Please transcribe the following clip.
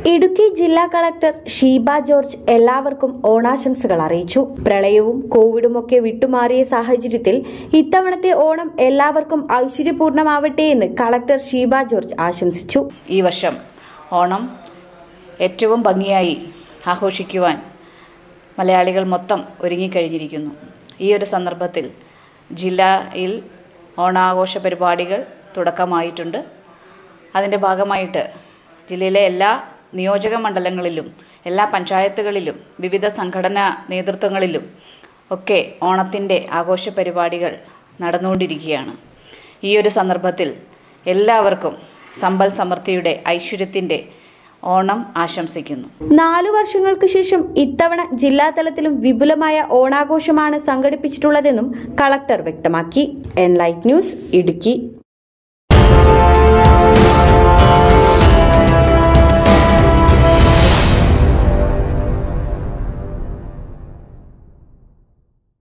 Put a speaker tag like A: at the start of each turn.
A: ഇടുക്കി ജില്ലാ collector Sheeba George എല്ലാവർക്കും ഓണാശംസകൾ അറിയിച്ചു പ്രളയവും കോവിഡുമൊക്കെ വിട്ടുമാറിയ സാഹചര്യത്തിൽ ഇത്തവണത്തെ ഓണം എല്ലാവർക്കും ഐശ്വര്യപൂർണമാവട്ടെ എന്ന് കളക്ടർ ഷീബ ജോർജ് ആശംസിച്ചു
B: ഈ വർഷം ഓണം ഏറ്റവും ഭംഗിയായി ആഘോഷിക്കുവാൻ മലയാളികൾ മൊത്തം ഒരുങ്ങിക്കഴിഞ്ഞിരിക്കുന്നു ഈ ഒരു സന്ദർഭത്തിൽ ജില്ലയിൽ ഓണാഘോഷ പരിപാടികൾ തുടക്കമായിട്ടുണ്ട് അതിൻ്റെ ഭാഗമായിട്ട് ജില്ലയിലെ എല്ലാ നിയോജക മണ്ഡലങ്ങളിലും എല്ലാ പഞ്ചായത്തുകളിലും വിവിധ സംഘടനാ നേതൃത്വങ്ങളിലും ഒക്കെ ഓണത്തിൻ്റെ ആഘോഷ പരിപാടികൾ നടന്നുകൊണ്ടിരിക്കുകയാണ് ഈ ഒരു സന്ദർഭത്തിൽ എല്ലാവർക്കും സമ്പൽ സമൃദ്ധിയുടെ ഐശ്വര്യത്തിൻ്റെ ഓണം ആശംസിക്കുന്നു
A: നാലു വർഷങ്ങൾക്ക് ശേഷം ഇത്തവണ ജില്ലാതലത്തിലും വിപുലമായ ഓണാഘോഷമാണ് സംഘടിപ്പിച്ചിട്ടുള്ളതെന്നും കളക്ടർ വ്യക്തമാക്കി എൻ ലൈറ്റ് ന്യൂസ് ഇടുക്കി